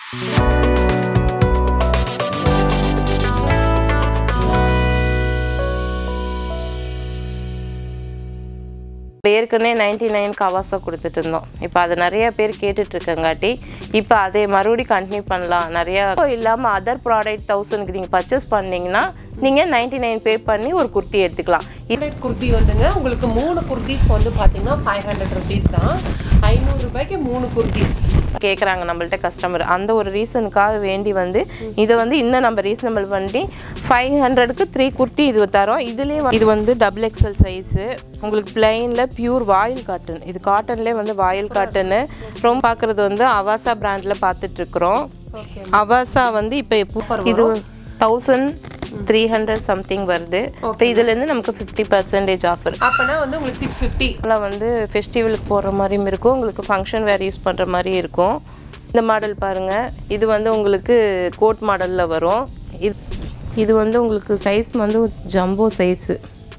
இப்போ ஏற்கனவே ninety nine கவாஸை கொடுத்துட்டு இருந்தோம் இப்போ அது நிறைய பேர் கேட்டுட்டு இருக்கங்காட்டி இப்போ அதை மறுபடியும் கண்டினியூ பண்ணலாம் நிறைய இல்லாமல் அதர் ப்ராடக்ட் தௌசண்ட்க்கு நீங்கள் பர்ச்சேஸ் பண்ணீங்கன்னா நீங்கள் நைன்டி நைன் பே பண்ணி ஒரு குர்த்தி எடுத்துக்கலாம் ஹண்ட்ரட் குர்த்தி வந்துங்க உங்களுக்கு மூணு குர்த்திஸ் வந்து பார்த்தீங்கன்னா ஃபைவ் ஹண்ட்ரட் ருபீஸ் தான் ஐநூறு ரூபாய்க்கு மூணு குர்த்தி கேட்குறாங்க நம்மள்ட்ட கஸ்டமர் அந்த ஒரு ரீசனுக்காக வேண்டி வந்து இதை வந்து இன்னும் நம்ம ரீசனபிள் பண்ணி ஃபைவ் ஹண்ட்ரடுக்கு த்ரீ குர்த்தி இது தரோம் இதுலேயே இது வந்து டபுள் எக்ஸல் சைஸு உங்களுக்கு பிளைனில் பியூர் வாயில் காட்டன் இது காட்டன்லேயே வந்து வாயில் காட்டனு ரொம்ப பார்க்குறது வந்து அவாசா பிராண்டில் பார்த்துட்ருக்குறோம் ஓகே அவாசா வந்து இப்போ இது தௌசண்ட் த்ரீ ஹண்ட்ரட் சம்திங் வருது இப்போ இதுலேருந்து நமக்கு ஃபிஃப்டி பர்சன்டேஜ் ஆஃபர் அப்போனா வந்து உங்களுக்கு சிக்ஸ் ஃபிஃப்டி இதெல்லாம் வந்து ஃபெஸ்டிவலுக்கு போடுற மாதிரியும் இருக்கும் உங்களுக்கு ஃபங்க்ஷன் வேறு யூஸ் பண்ணுற மாதிரியும் இருக்கும் இந்த மாடல் பாருங்கள் இது வந்து உங்களுக்கு கோட் மாடலில் வரும் இது இது வந்து உங்களுக்கு சைஸ் வந்து ஜம்போ சைஸு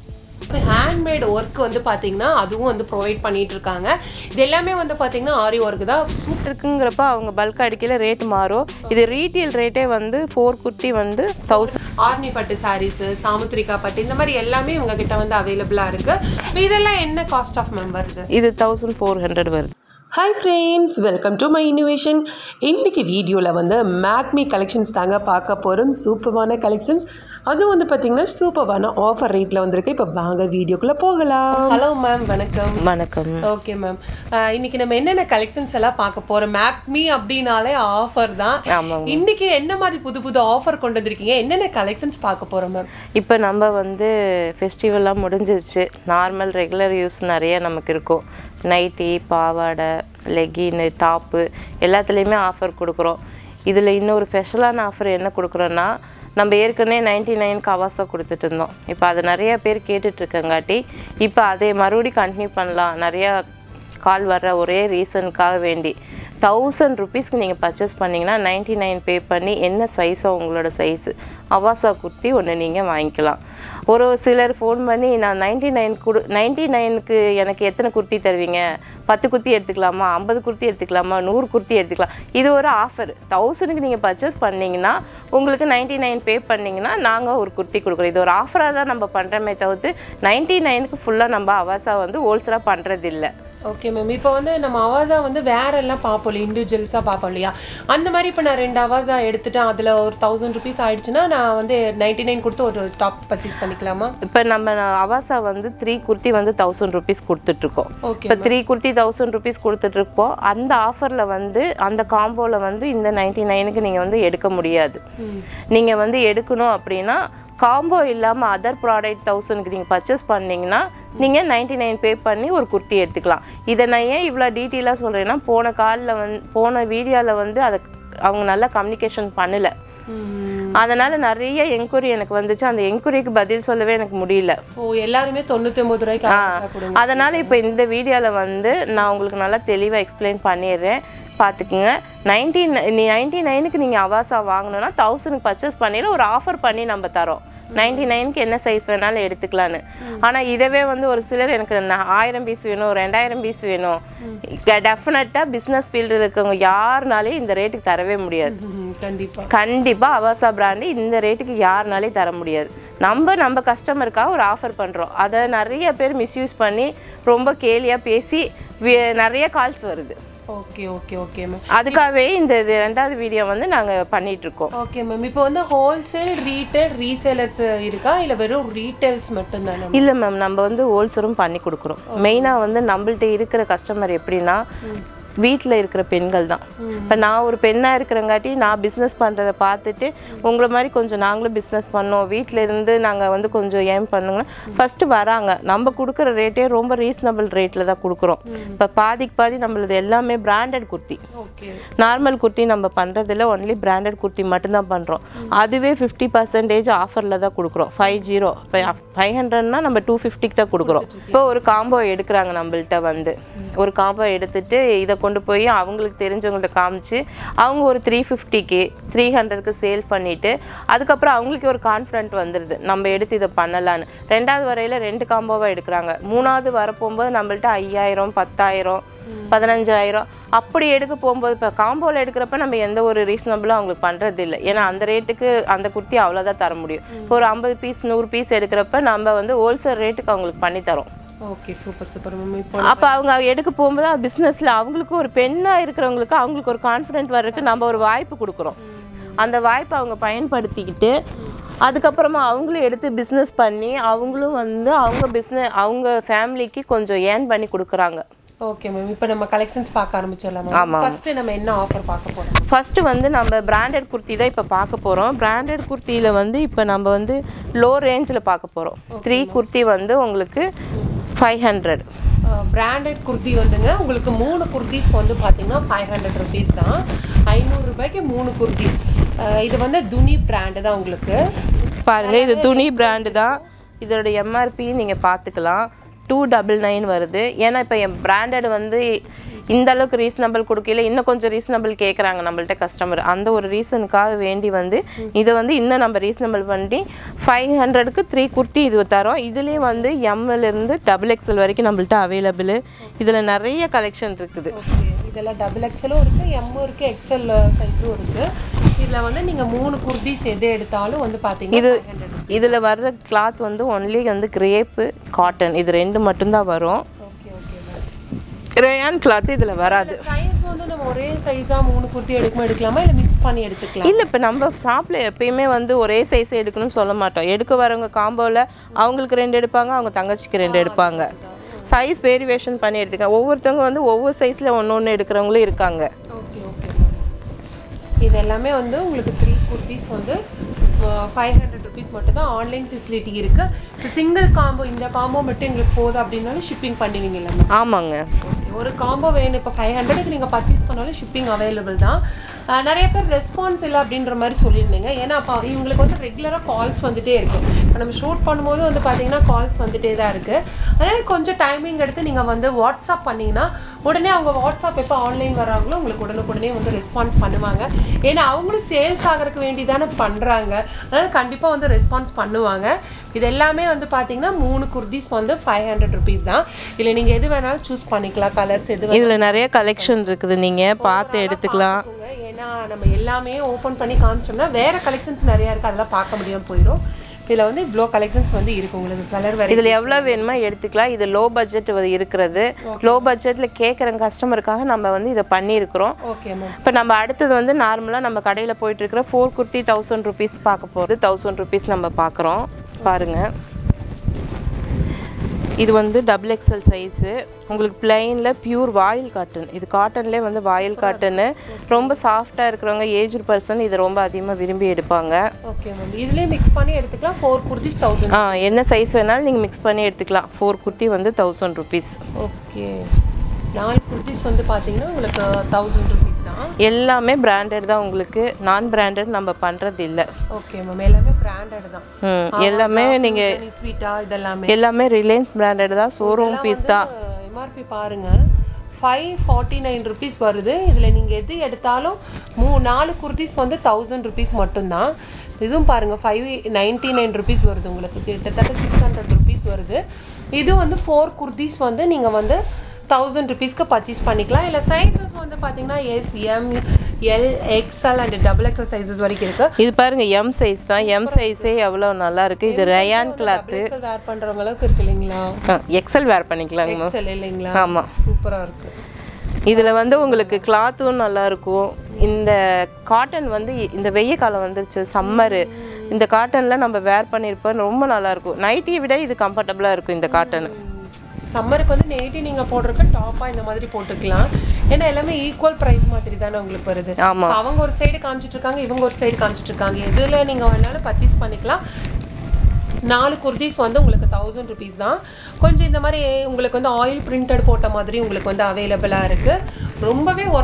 ஹேண்ட்மேட் ஒர்க் வந்து பார்த்தீங்கன்னா அதுவும் வந்து ப்ரொவைட் பண்ணிட்டு இருக்காங்க இது எல்லாமே வந்து பார்த்தீங்கன்னா ஆரி ஒர்க் தான் இருக்குங்கிறப்ப அவங்க பல்க் அடிக்கல ரேட் மாறும் இது ரீட்டெயில் ரேட்டே வந்து ஃபோர் குர்த்தி வந்து தௌசண்ட் ஆர்னி பட்டு சாரீஸ் சாமுத்ரிகா பட்டு இந்த மாதிரி எல்லாமே உங்ககிட்ட வந்து அவைலபிளாக இருக்கு இப்போ இதெல்லாம் என்ன காஸ்ட் ஆஃப் மெம்பர் இது இது தௌசண்ட் ஃபோர் ஹண்ட்ரட் வருது hi friends welcome to my innovation இன்னைக்கு வீடியோவில் வந்து மேக்மி கலெக்ஷன்ஸ் தாங்க பார்க்க போகிறோம் சூப்பரான கலெக்ஷன்ஸ் அதுவும் வந்து பார்த்திங்கன்னா சூப்பரான ஆஃபர் ரேட்டில் வந்திருக்கு இப்போ வாங்க வீடியோக்குள்ளே போகலாம் ஹலோ மேம் வணக்கம் வணக்கம் ஓகே மேம் இன்னைக்கு நம்ம என்னென்ன கலெக்ஷன்ஸ் எல்லாம் பார்க்க போறோம் மேப்மி அப்படின்னாலே ஆஃபர் தான் ஆமாங்க இன்னைக்கு என்ன மாதிரி புது புது ஆஃபர் கொண்டு வந்திருக்கீங்க என்னென்ன கலெக்ஷன்ஸ் பார்க்க போறோம் மேம் இப்போ நம்ம வந்து ஃபெஸ்டிவல்லாம் முடிஞ்சிருச்சு நார்மல் ரெகுலர் யூஸ் நிறைய நமக்கு இருக்கும் நைட்டி பாவாடை லெகின்னு டாப்பு எல்லாத்துலேயுமே ஆஃபர் கொடுக்குறோம் இதில் இன்னொரு ஸ்பெஷலான ஆஃபர் என்ன கொடுக்குறோன்னா நம்ம ஏற்கனவே நைன்டி நைன் கவாஸை கொடுத்துட்டு இருந்தோம் இப்போ அது நிறைய பேர் கேட்டுட்டு இருக்கங்காட்டி இப்போ அதை மறுபடியும் கண்டினியூ பண்ணலாம் நிறையா கால் வர்ற ஒரே ரீசனுக்காக வேண்டி தௌசண்ட் ருபீஸ்க்கு நீங்கள் பர்ச்சேஸ் பண்ணிங்கன்னா நைன்டி நைன் பே பண்ணி என்ன சைஸோ உங்களோட சைஸு அவாசா குர்த்தி ஒன்று நீங்கள் வாங்கிக்கலாம் ஒரு சிலர் ஃபோன் பண்ணி நான் நைன்டி நைன் கொடு நைன்டி நைனுக்கு எனக்கு எத்தனை குர்த்தி தருவீங்க பத்து குர்த்தி எடுத்துக்கலாமா ஐம்பது குர்த்தி எடுத்துக்கலாமா நூறு குர்த்தி எடுத்துக்கலாம் இது ஒரு ஆஃபர் தௌசண்ட்க்கு நீங்கள் பர்ச்சேஸ் பண்ணீங்கன்னா உங்களுக்கு நைன்டி நைன் பே பண்ணிங்கன்னா நாங்கள் ஒரு குர்த்தி கொடுக்குறோம் இது ஒரு ஆஃபராக தான் நம்ம பண்ணுறோமே தவிர்த்து நைன்டி நைனுக்கு ஃபுல்லாக நம்ம அவாசா வந்து ஹோல்சேலாக பண்ணுறதில்ல ஓகே மேம் இப்போ வந்து நம்ம அவாசா வந்து வேற எல்லாம் பார்ப்போம் இல்லையா இண்டிவிஜுவல்ஸாக பார்ப்போம் இல்லையா அந்த மாதிரி இப்போ நான் ரெண்டு அவாசா எடுத்துட்டேன் அதில் ஒரு தௌசண்ட் ருபீஸ் ஆயிடுச்சுன்னா நான் வந்து நைன்டி நைன் கொடுத்து ஒரு டாப் பர்ச்சேஸ் பண்ணிக்கலாமா இப்போ நம்ம அவாசா வந்து த்ரீ குர்த்தி வந்து தௌசண்ட் ருபீஸ் கொடுத்துட்ருக்கோம் ஓகே இப்போ த்ரீ குர்த்தி தௌசண்ட் ருபீஸ் கொடுத்துட்ருப்போம் அந்த ஆஃபரில் வந்து அந்த காம்போவில் வந்து இந்த நைன்டி நைனுக்கு நீங்கள் வந்து எடுக்க முடியாது நீங்கள் வந்து எடுக்கணும் அப்படின்னா காம்போ இல்லாமல் அதர் ப்ராடக்ட் தௌசண்ட்க்கு நீங்கள் பர்ச்சேஸ் பண்ணீங்கன்னா நீங்கள் நைன்டி நைன் பே பண்ணி ஒரு குர்த்தி எடுத்துக்கலாம் இதை நான் ஏன் இவ்வளோ டீட்டெயிலாக சொல்கிறேன்னா போன காலில் வந்து போன வீடியோவில் வந்து அதை அவங்க நல்லா கம்யூனிகேஷன் பண்ணலை அதனால் நிறைய என்கொயரி எனக்கு வந்துச்சு அந்த என்கொயரிக்கு பதில் சொல்லவே எனக்கு முடியல ஓ எல்லாருமே தொண்ணூற்றி ஒம்பது ரூபாய்க்கு அவாசா கொடுங்க அதனால் இப்போ இந்த வீடியோவில் வந்து நான் உங்களுக்கு நல்லா தெளிவாக எக்ஸ்பிளைன் பண்ணிடுறேன் பார்த்துக்குங்க நைன்டி நைன்டி நைனுக்கு நீங்கள் அவாசா வாங்கணும்னா தௌசண்ட்க்கு பர்ச்சேஸ் பண்ணிட்டு ஒரு ஆஃபர் பண்ணி நம்ம தரோம் நைன்டி நைனுக்கு என்ன சைஸ் வேணாலும் எடுத்துக்கலான்னு ஆனால் இதவே வந்து ஒரு சிலர் எனக்கு ந- ஆயிரம் பீஸ் வேணும் ரெண்டாயிரம் பீஸ் வேணும் டெஃபினட்டாக பிஸ்னஸ் ஃபீல்டில் இருக்கிறவங்க யாருனாலையும் இந்த ரேட்டுக்கு தரவே முடியாது ம், கண்டிப்பா கண்டிப்பாக அவாசா பிராண்டு இந்த ரேட்டுக்கு யாருனாலையும் தர முடியாது நம்ம நம்ம கஸ்டமருக்காக ஒரு ஆஃபர் பண்ணுறோம் அதை நிறைய பேர் மிஸ்யூஸ் பண்ணி ரொம்ப கேலியாக பேசி வி- நிறைய கால்ஸ் வருது ஓகே ஓகே ஓகே மேம் அதுக்காகவே இந்த ரெண்டாவது வீடியோ வந்து நாங்கள் பண்ணிகிட்ருக்கோம் ஓகே மேம் இப்போ வந்து ஹோல்சேல் ரீட்டைல் ரீசேலர்ஸ் இருக்கா இல்லை வெறும் ரீட்டைல்ஸ் மட்டும்தானா இல்லை மேம் நம்ம வந்து ஹோல்சேலும் பண்ணி கொடுக்குறோம் மெயினாக வந்து நம்மள்ட்ட இருக்கிற கஸ்டமர் எப்படின்னா வீட்டில் இருக்கிற பெண்கள் தான் இப்போ நான் ஒரு பெண்ணாக இருக்கிறங்காட்டி நான் பிஸ்னஸ் பண்ணுறதை பார்த்துட்டு உங்களை மாதிரி கொஞ்சம் நாங்களும் பிஸ்னஸ் பண்ணோம் வீட்டில் இருந்து நாங்கள் வந்து கொஞ்சம் ஏம் பண்ணுங்கன்னா ஃபஸ்ட்டு வராங்க நம்ம கொடுக்குற ரேட்டே ரொம்ப ரீசனபிள் ரேட்டில் தான் கொடுக்குறோம் இப்போ பாதிக்கு பாதி நம்மளது எல்லாமே branded kurti okay normal kurti நம்ம பண்ணுறதில்ல ஒன்லி பிராண்டட் குர்த்தி மட்டும்தான் பண்ணுறோம் அதுவே ஃபிஃப்டி பர்சன்டேஜ் ஆஃபரில் தான் கொடுக்குறோம் ஃபைவ் ஜீரோ இப்போ ஃபைவ் ஹண்ட்ரட்னா நம்ம டூ ஃபிஃப்டிக்கு தான் கொடுக்குறோம் இப்போ ஒரு காம்போ எடுக்கிறாங்க நம்மள்ட்ட வந்து ஒரு காம்போ எடுத்துட்டு இதை கொண்டு போய் அவங்களுக்கு தெரிஞ்சவங்கள்ட்ட காமிச்சு அவங்க ஒரு த்ரீ ஃபிஃப்டிக்கு த்ரீ ஹண்ட்ரட்க்கு சேல் பண்ணிவிட்டு அதுக்கப்புறம் அவங்களுக்கு ஒரு கான்ஃபிடென்ட் வந்துடுது நம்ம எடுத்து இதை பண்ணலான்னு ரெண்டாவது வரையில் ரெண்டு காம்போவாக எடுக்கிறாங்க மூணாவது வரப்போகும்போது நம்மள்ட்ட ஐயாயிரம் பத்தாயிரம் பதினஞ்சாயிரம் அப்படி எடுக்க போகும்போது இப்போ காம்போவில் எடுக்கிறப்ப நம்ம எந்த ஒரு ரீசனபிளும் அவங்களுக்கு பண்ணுறது இல்லை ஏன்னா அந்த ரேட்டுக்கு அந்த குர்த்தி அவ்வளோதான் தர முடியும் இப்போ ஒரு ஐம்பது பீஸ் நூறு பீஸ் எடுக்கிறப்ப நம்ம வந்து ஹோல்சேல் ரேட்டுக்கு அவங்களுக்கு பண்ணி தரோம் ஓகே சூப்பர் சூப்பர் மேம் இப்போ அப்போ அவங்க எடுக்க போகும்போது பிஸ்னஸில் அவங்களுக்கு ஒரு பெண்ணாக இருக்கிறவங்களுக்கு அவங்களுக்கு ஒரு கான்ஃபிடென்ட் வர்றதுக்கு நம்ம ஒரு வாய்ப்பு கொடுக்குறோம் அந்த வாய்ப்பை அவங்க பயன்படுத்திக்கிட்டு அதுக்கப்புறமா அவங்களும் எடுத்து பிஸ்னஸ் பண்ணி அவங்களும் வந்து அவங்க பிஸ்னஸ் அவங்க ஃபேமிலிக்கு கொஞ்சம் ஏர்ன் பண்ணி கொடுக்குறாங்க ஓகே மேம் இப்போ நம்ம கலெக்ஷன்ஸ் பார்க்க ஆரம்பிச்சிடலாம் மேம் ஃபர்ஸ்ட் நம்ம என்ன ஆஃபர் பார்க்க போறோம் ஃபஸ்ட்டு வந்து நம்ம பிராண்டட் குர்த்தி தான் இப்போ பார்க்க போகிறோம் பிராண்டட் குர்த்தியில் வந்து இப்போ நம்ம வந்து லோ ரேஞ்சில் பார்க்க போகிறோம் த்ரீ குர்த்தி வந்து உங்களுக்கு ஃபைவ் ஹண்ட்ரட் பிராண்டட் குர்த்தி வந்துங்க உங்களுக்கு மூணு குர்த்திஸ் வந்து பார்த்தீங்கன்னா ஃபைவ் ஹண்ட்ரட் ருபீஸ் தான் ஐநூறு ரூபாய்க்கு மூணு குர்த்தி அஹ் இது வந்து துனி பிராண்டு தான் உங்களுக்கு பாருங்க இது துணி பிராண்டு தான் இதோட எம்ஆர்பி நீங்கள் பார்த்துக்கலாம் டூ டபுள் நைன் வருது ஏன்னா இப்போ என் பிராண்டட் வந்து இந்த அளவுக்கு ரீசனபிள் கொடுக்கல இன்னும் கொஞ்சம் ரீசனபிள் கேட்குறாங்க நம்மள்ட்ட கஸ்டமர் அந்த ஒரு ரீசனுக்காக வேண்டி வந்து இதை வந்து இன்னும் நம்ம ரீசனபிள் பண்ணி ஃபைவ் ஹண்ட்ரடுக்கு த்ரீ குர்த்தி இது தரோம் இதுலேயே வந்து எம்எல் இருந்து டபுள் எக்ஸ்எல் வரைக்கும் நம்மள்ட்ட அவைலபிள் இதில் நிறைய கலெக்ஷன் இருக்குது ஓகே இதெல்லாம் டபுள் எக்ஸலும் இருக்கு எம்மும் இருக்கு எக்ஸல் சைஸும் இருக்கு இதில் வந்து நீங்க மூணு குர்த்திஸ் எது எடுத்தாலும் வந்து பார்த்தீங்கன்னா இது இதில் வர்ற கிளாத் வந்து ஒன்லி வந்து கிரேப்பு காட்டன் இது ரெண்டு மட்டும்தான் வரும் okay okay ma'am rayon cloth இதில் வராது சைஸ் வந்து நம்ம ஒரே சைஸா மூணு குர்த்தி எடுக்குமா எடுக்கலாமா இல்லை மிக்ஸ் பண்ணி எடுத்துக்கலாம் இல்லை இப்போ நம்ம ஷாப்பில் எப்பயுமே வந்து ஒரே சைஸ் எடுக்கணும்னு சொல்ல மாட்டோம் எடுக்க வரவங்க காம்போவில் அவங்களுக்கு ரெண்டு எடுப்பாங்க அவங்க தங்கச்சிக்கு ரெண்டு எடுப்பாங்க சைஸ் வேரியேஷன் பண்ணி எடுத்துக்க ஒவ்வொருத்தவங்க வந்து ஒவ்வொரு சைஸில் ஒன்று ஒன்று எடுக்கிறவங்களும் இருக்காங்க ஓகே ஓகே இது எல்லாமே வந்து உங்களுக்கு த்ரீ குர்த்திஸ் வந்து ஃபைவ் ஹண்ட்ரட் ருபீஸ் மட்டும் தான் ஆன்லைன் ஃபெசிலிட்டி இருக்கு இப்போ சிங்கிள் காம்போ இந்த காம்போ மட்டும் எங்களுக்கு போதும் அப்படின்னாலும் ஷிப்பிங் பண்ணுவீங்கல்ல மேம் ஆமாங்க ஓகே ஒரு காம்போ வேணும் இப்போ ஃபைவ் ஹண்ட்ரடுக்கு நீங்கள் பர்ச்சேஸ் பண்ணாலும் ஷிப்பிங் அவைலபிள் தான் அஹ் நிறைய பேர் ரெஸ்பான்ஸ் இல்லை அப்படின்ற மாதிரி சொல்லியிருந்தீங்க ஏன்னா அப்போ இவங்களுக்கு வந்து ரெகுலராக கால்ஸ் வந்துட்டே இருக்கு இப்போ நம்ம ஷூட் பண்ணும்போது வந்து பார்த்தீங்கன்னா கால்ஸ் வந்துட்டே தான் இருக்கு அதனால் கொஞ்சம் டைமிங் எடுத்து நீங்கள் வந்து வாட்ஸ்அப் பண்ணீங்கன்னா உடனே அவங்க வாட்ஸ்அப் எப்போ ஆன்லைன் வராங்களோ உங்களுக்கு உடனுக்குடனே வந்து ரெஸ்பான்ஸ் பண்ணுவாங்க ஏன்னா அவங்களும் சேல்ஸ் ஆகிறதுக்கு வேண்டி தானே பண்ணுறாங்க அதனால் கண்டிப்பாக வந்து ரெஸ்பான்ஸ் பண்ணுவாங்க இது எல்லாமே வந்து பார்த்தீங்கன்னா மூணு குர்திஸ் வந்து ஃபைவ் ஹண்ட்ரட் ருபீஸ் தான் இல்லை நீங்கள் எது வேணாலும் சூஸ் பண்ணிக்கலாம் கலர்ஸ் எது இதில் நிறைய கலெக்ஷன் இருக்குது நீங்கள் பார்த்து எடுத்துக்கலாம் பார்த்துக்கோங்க. ஏன்னா நம்ம எல்லாமே ஓப்பன் பண்ணி காமிச்சோம்னா வேற கலெக்ஷன்ஸ் நிறைய இருக்கு அதெல்லாம் பார்க்க முடியாம போயிடும் இதில் வந்து இவ்வளோ கலெக்ஷன்ஸ் வந்து இருக்கு உங்களுக்கு கலர் வரை இதில் எவ்வளோ வேணுமோ எடுத்துக்கலாம் இது லோ பட்ஜெட் இருக்கிறது லோ பட்ஜெட்டில் கேட்குற கஸ்டமருக்காக நம்ம வந்து இதை பண்ணியிருக்கிறோம் ஓகே மேம் இப்போ நம்ம அடுத்தது வந்து நார்மலாக நம்ம கடையில் போயிட்டு இருக்கிற ஃபோர் குர்த்தி தௌசண்ட் ருபீஸ் பார்க்க போகிறது தௌசண்ட் ருபீஸ் நம்ம பார்க்குறோம் பாருங்கள் இது வந்து டபுள் எக்ஸல் சைஸு உங்களுக்கு பிளைனில் பியூர் வாயில் காட்டன் இது காட்டன்லேயே வந்து வாயில் காட்டனு ரொம்ப சாஃப்டாக இருக்கிறவங்க ஏஜ்டு பர்சன் இதை ரொம்ப அதிகமாக விரும்பி எடுப்பாங்க ஓகே மேம் இதுலேயே மிக்ஸ் பண்ணி எடுத்துக்கலாம் ஃபோர் குர்திஸ் தௌசண்ட் ஆ என்ன சைஸ் வேணாலும் நீங்கள் மிக்ஸ் பண்ணி எடுத்துக்கலாம் ஃபோர் குர்த்தி வந்து தௌசண்ட் ருபீஸ் ஓகே நாலு குர்திஸ் வந்து பார்த்தீங்கன்னா உங்களுக்கு தௌசண்ட் ருபீஸ் தான் எல்லாமே பிராண்டட் தான் உங்களுக்கு நான் பிராண்டட் நம்ம பண்ணுறது இல்லை ஓகே மேம் எல்லாமே பிராண்டட் தான் ம் எல்லாமே நீங்கள் ஸ்வீட்டா இதெல்லாமே எல்லாமே ரிலையன்ஸ் பிராண்டட் தான் ஷோரூம் பீஸ் தான் எம்ஆர்பி பாருங்க ஃபைவ் ஃபார்ட்டி நைன் ருபீஸ் வருது இதில் நீங்கள் எது எடுத்தாலும் மூ நாலு குர்த்திஸ் வந்து தௌசண்ட் ருபீஸ் மட்டும்தான் இதுவும் பாருங்கள் ஃபைவ் நைன்ட்டி நைன் ருபீஸ் வருது உங்களுக்கு கிட்டத்தட்ட சிக்ஸ் ஹண்ட்ரட் ருபீஸ் வருது இது வந்து ஃபோர் குர்த்திஸ் வந்து நீங்கள் வந்து தௌசண்ட் ருபீஸ்க்கு பர்ச்சேஸ் பண்ணிக்கலாம் இல்லை சைஸஸ் வந்து பார்த்தீங்கன்னா S M L XL and double XL sizes வரைக்கும் இருக்குது இது பாருங்க எம் சைஸ் தான் எம் சைஸே எவ்வளோ நல்லா இருக்கு இது ரயான் கிளாத்து எக்ஸ்எல் வேர் பண்ணுறவங்க அளவுக்கு இருக்கு இல்லைங்களா எக்ஸல் வேர் பண்ணிக்கலாங்க எக்ஸ்எல் இல்லைங்களா ஆமா. சூப்பராக இருக்குது இதில் வந்து உங்களுக்கு கிளாத்தும் நல்லா இருக்கும் இந்த காட்டன் வந்து இந்த வெய்ய காலம் வந்துருச்சு சம்மரு இந்த காட்டனில் நம்ம வேர் பண்ணியிருப்போம் ரொம்ப நல்லா இருக்கும் நைட்டியை விட இது கம்ஃபர்டபுளாக இருக்கும் இந்த காட்டன் சம்மருக்கு வந்து நெய்ட்டி நீங்கள் போடுறதுக்கு டாப்பாக இந்த மாதிரி போட்டுக்கலாம் ஏன்னா எல்லாமே ஈக்குவல் ப்ரைஸ் மாதிரி தானே உங்களுக்கு வருது ஆமா. இப்ப அவங்க ஒரு சைடு காமிச்சிட்டு இருக்காங்க இவங்க ஒரு சைடு காமிச்சிட்டு இருக்காங்க எதில் நீங்கள் வேணாலும் பர்ச்சேஸ் பண்ணிக்கலாம் நாலு குர்தீஸ் வந்து உங்களுக்கு தௌசண்ட் ருபீஸ் தான் கொஞ்சம் இந்த மாதிரி உங்களுக்கு வந்து ஆயில் பிரிண்டட் போட்ட மாதிரி உங்களுக்கு வந்து அவைலபிளாக இருக்குது ரொம்பவே ஒர்த்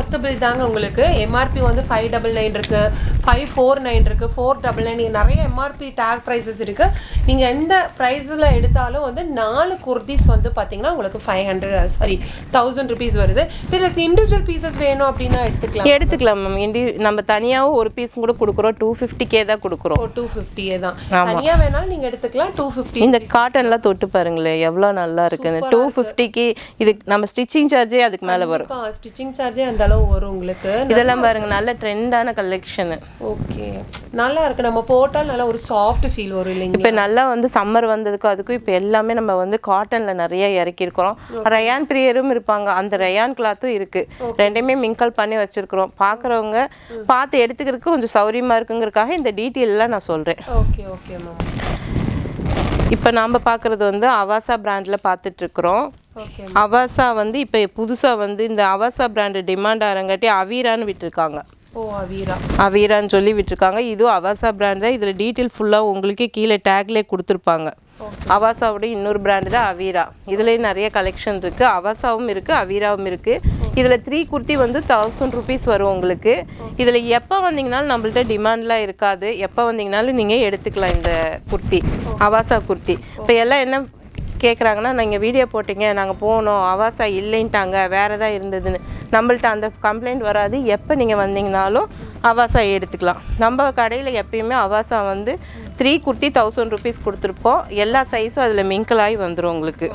ஒர்த்தபிள் தாங்க உங்களுக்கு எம்ஆர்பி வந்து ஃபைவ் டபுள் நைன் இருக்கு ஃபைவ் ஃபோர் நைன் இருக்கு ஃபோர் டபுள் நைன் நிறைய எம்ஆர்பி டேக் ப்ரைஸஸ் இருக்கு நீங்க எந்த ப்ரைஸில் எடுத்தாலும் வந்து நாலு குர்த்திஸ் வந்து பார்த்தீங்கன்னா உங்களுக்கு five hundred sorry thousand rupees வருது இப்போ இதில் இண்டிவிஜுவல் பீசஸ் வேணும் அப்படின்னா எடுத்துக்கலாம் எடுத்துக்கலாம் மேம் இண்டி நம்ம தனியாகவும் ஒரு பீஸ் கூட கொடுக்குறோம் டூ ஃபிஃப்டிக்கே தான் கொடுக்குறோம் டூ ஃபிஃப்டியே தான் தனியா வேணாலும் நீங்க எடுத்துக்கலாம் டூ ஃபிஃப்டி இந்த காட்டன்லாம் தொட்டு பாருங்களேன் எவ்வளோ நல்லா இருக்குன்னு டூ ஃபிஃப்டிக்கு இது நம்ம ஸ்டிச்சிங் சார்ஜே அதுக்கு மேலே வரும் ஸ்டிச்சிங் சார்ஜே அந்த அளவு வரும் உங்களுக்கு இதெல்லாம் பாருங்க நல்ல ட்ரெண்டான கலெக்ஷனு ஓகே நல்லா இருக்கு நம்ம போட்டால் நல்லா ஒரு சாஃப்ட் ஃபீல் வரும் இல்லைங்க இப்போ நல்லா வந்து சம்மர் வந்ததுக்கும் அதுக்கும் இப்போ எல்லாமே நம்ம வந்து காட்டனில் நிறைய இறக்கியிருக்கிறோம் ரயான் பிரியரும் இருப்பாங்க அந்த ரயான் கிளாத்தும் இருக்கு ரெண்டையுமே மிங்கல் பண்ணி வச்சிருக்கிறோம் பார்க்குறவங்க பார்த்து எடுத்துக்கிறதுக்கு கொஞ்சம் சௌரியமாக இருக்குங்கிறதுக்காக இந்த டீட்டெயில் எல்லாம் நான் சொல்கிறேன் ஓகே ஓகே மேம் இப்போ நாம் பார்க்குறது வந்து அவாசா பிராண்டில் பார்த்துட்ருக்குறோம் ஓகே அவாசா வந்து இப்போ புதுசாக வந்து இந்த அவாசா பிராண்டு டிமாண்ட் ஆகிறங்காட்டி அவீரான்னு விட்டுருக்காங்க ஓ அவீரா அவீரான்னு சொல்லி விட்டுருக்காங்க இதுவும் அவாசா பிராண்ட் தான் இதில் டீட்டெயில் ஃபுல்லாக உங்களுக்கு கீழே டேக்லேயே கொடுத்துருப்பாங்க அவாசாவோட இன்னொரு பிராண்டு தான் அவீரா இதுலேயும் நிறைய கலெக்ஷன் இருக்குது அவாசாவும் இருக்குது அவீராவும் இருக்குது இதில் த்ரீ குர்த்தி வந்து தௌசண்ட் ருபீஸ் வரும் உங்களுக்கு இதில் எப்போ வந்தீங்கனாலும் நம்மள்ட்ட டிமாண்ட்லாம் இருக்காது எப்போ வந்தீங்கனாலும் நீங்கள் எடுத்துக்கலாம் இந்த குர்த்தி அவாசா குர்த்தி இப்போ எல்லாம் என்ன கேட்குறாங்கன்னா நீங்கள் வீடியோ போட்டீங்க நாங்கள் போனோம் அவாசா இல்லைன்ட்டாங்க வேறு எதாவது இருந்ததுன்னு நம்மள்ட்ட அந்த கம்ப்ளைண்ட் வராது எப்போ நீங்கள் வந்தீங்கனாலும் அவாசா எடுத்துக்கலாம் நம்ம கடையில் எப்பயுமே அவாசா வந்து த்ரீ குர்த்தி தௌசண்ட் ருபீஸ் கொடுத்துருப்போம் எல்லா சைஸும் அதில் மிங்கிள் ஆகி வந்துடும் உங்களுக்கு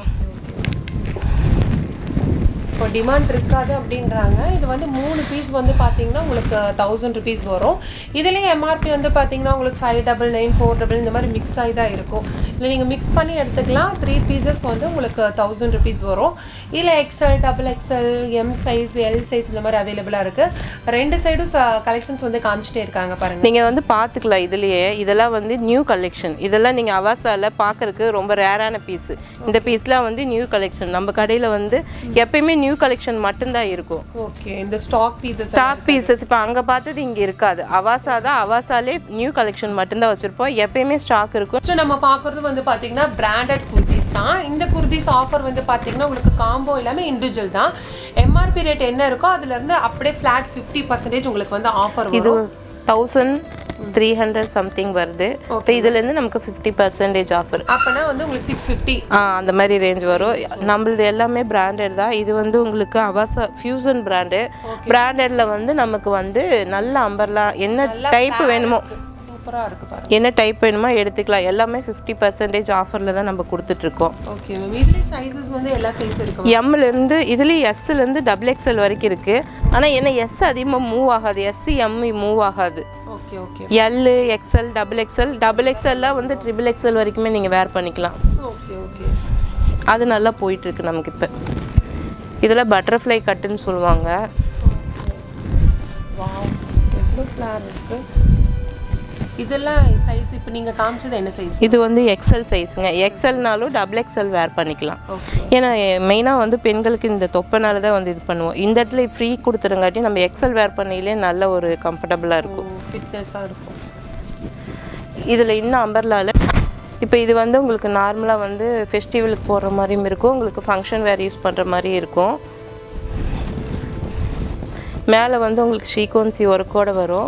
இப்போ டிமாண்ட் இருக்காது அப்படின்றாங்க இது வந்து மூணு பீஸ் வந்து பார்த்தீங்கன்னா உங்களுக்கு தௌசண்ட் ருபீஸ் வரும் இதுலேயே எம்ஆர்பி வந்து பார்த்தீங்கன்னா உங்களுக்கு five double nine four double இந்த மாதிரி மிக்ஸ் ஆகி தான் இருக்கும் இல்லை நீங்கள் மிக்ஸ் பண்ணி எடுத்துக்கலாம் த்ரீ பீசஸ் வந்து உங்களுக்கு தௌசண்ட் ருபீஸ் வரும் இதில் XL double XL M size L size இந்த மாதிரி அவைலபிளாக இருக்குது ரெண்டு சைடும் கலெக்ஷன்ஸ் வந்து காமிச்சிட்டே இருக்காங்க பாருங்க நீங்கள் வந்து பார்த்துக்கலாம் இதுலேயே இதெல்லாம் வந்து நியூ கலெக்ஷன் இதெல்லாம் நீங்கள் அவாசாவில் பார்க்கறதுக்கு ரொம்ப ரேரான பீஸு இந்த பீஸ்லாம் வந்து நியூ கலெக்ஷன் நம்ம கடையில் வந்து எப்பயுமே நியூ கலெக்ஷன் மட்டும்தான் இருக்கும் ஓகே இந்த ஸ்டாக் பீசஸ் ஸ்டாக் பீசஸ் இப்போ அங்கே பார்த்தது இங்கே இருக்காது அவாசா தான் அவாசாலே நியூ கலெக்ஷன் மட்டும்தான் வச்சுருப்போம் எப்பயுமே ஸ்டாக் இருக்கும் ஃபர்ஸ்ட் நம்ம பார்க்குறது வந்து பார்த்தீங்கன்னா பிராண்டட் குர்த்திஸ் தான் இந்த குர்த்திஸ் ஆஃபர் வந்து பார்த்தீங்கன்னா உங்களுக்கு காம்போ எல்லாமே இண்டிவிஜுவல் தான் எம்ஆர்பி ரேட் என்ன இருக்கோ அதுல இருந்து அப்படியே ஃபிளாட் ஃபிஃப்டி பர்சன்டேஜ் உங்களுக்கு வந்து ஆஃபர் இது வரும் தௌசண்ட் த்ரீ ஹண்ட்ரட் சம்திங் வருது இப்போ இதுலேருந்து நமக்கு ஃபிஃப்டி பர்சன்டேஜ் ஆஃபர் அப்போனா வந்து உங்களுக்கு சிக்ஸ் ஃபிஃப்டி ஆ அந்த மாதிரி ரேஞ்ச் வரும் நம்மளது எல்லாமே பிராண்டட் தான் இது வந்து உங்களுக்கு அவாசா ஃபியூசன் பிராண்டு பிராண்டட்ல வந்து நமக்கு வந்து நல்ல அம்பர்லாம் என்ன டைப் வேணுமோ சூப்பராக இருக்கு பாருங்க என்ன டைப் வேணுமோ எடுத்துக்கலாம் எல்லாமே ஃபிஃப்டி பர்சன்டேஜ் ஆஃபரில் தான் நம்ம கொடுத்துட்ருக்கோம் ஓகே மேம் இதுலேயே சைஸஸ் வந்து எல்லா சைஸ் இருக்கு எம்லேருந்து இதுலேயும் எஸ்லேருந்து டபுள் எக்ஸ்எல் வரைக்கும் இருக்குது ஆனால் என்ன எஸ் அதிகமாக மூவ் ஆகாது எஸ் எம் மூவ் ஆகாது okay okay L XL double XL double எக்ஸ்எல்லாம் வந்து ட்ரிபிள் எக்ஸ்எல் வரைக்குமே நீங்கள் வேர் பண்ணிக்கலாம் ஓகே ஓகே அது நல்லா போயிட்டுருக்கு நமக்கு இப்போ இதில் பட்டர்ஃப்ளை கட்டுன்னு சொல்லுவாங்க வாவ் எவ்வளோ ஃப்ளார் இருக்கு இதெல்லாம் சைஸ் இப்போ நீங்கள் காமிச்சது என்ன சைஸ் இது வந்து எக்ஸ்எல் சைஸுங்க எக்ஸ்எல்னாலும் டபுள் எக்ஸ்எல் வேர் பண்ணிக்கலாம் ஓகே ஏன்னா மெயினாக வந்து பெண்களுக்கு இந்த தொப்பனால தான் வந்து இது பண்ணுவோம் இந்த இடத்துல ஃப்ரீ கொடுத்துருங்காட்டி நம்ம எக்ஸ்எல் வேர் பண்ணிலே நல்ல ஒரு கம்ஃபர்டபுளாக இருக்கும் ஃபிட்னஸாக இருக்கும் இதில் இன்னும் அம்பர்லாவில் இப்போ இது வந்து உங்களுக்கு நார்மலாக வந்து ஃபெஸ்டிவலுக்கு போடுற மாதிரியும் இருக்கும் உங்களுக்கு ஃபங்க்ஷன் வேர் யூஸ் பண்ணுற மாதிரி இருக்கும் மேலே வந்து உங்களுக்கு ஸ்ரீகோன்சி ஒர்க்கோட வரும்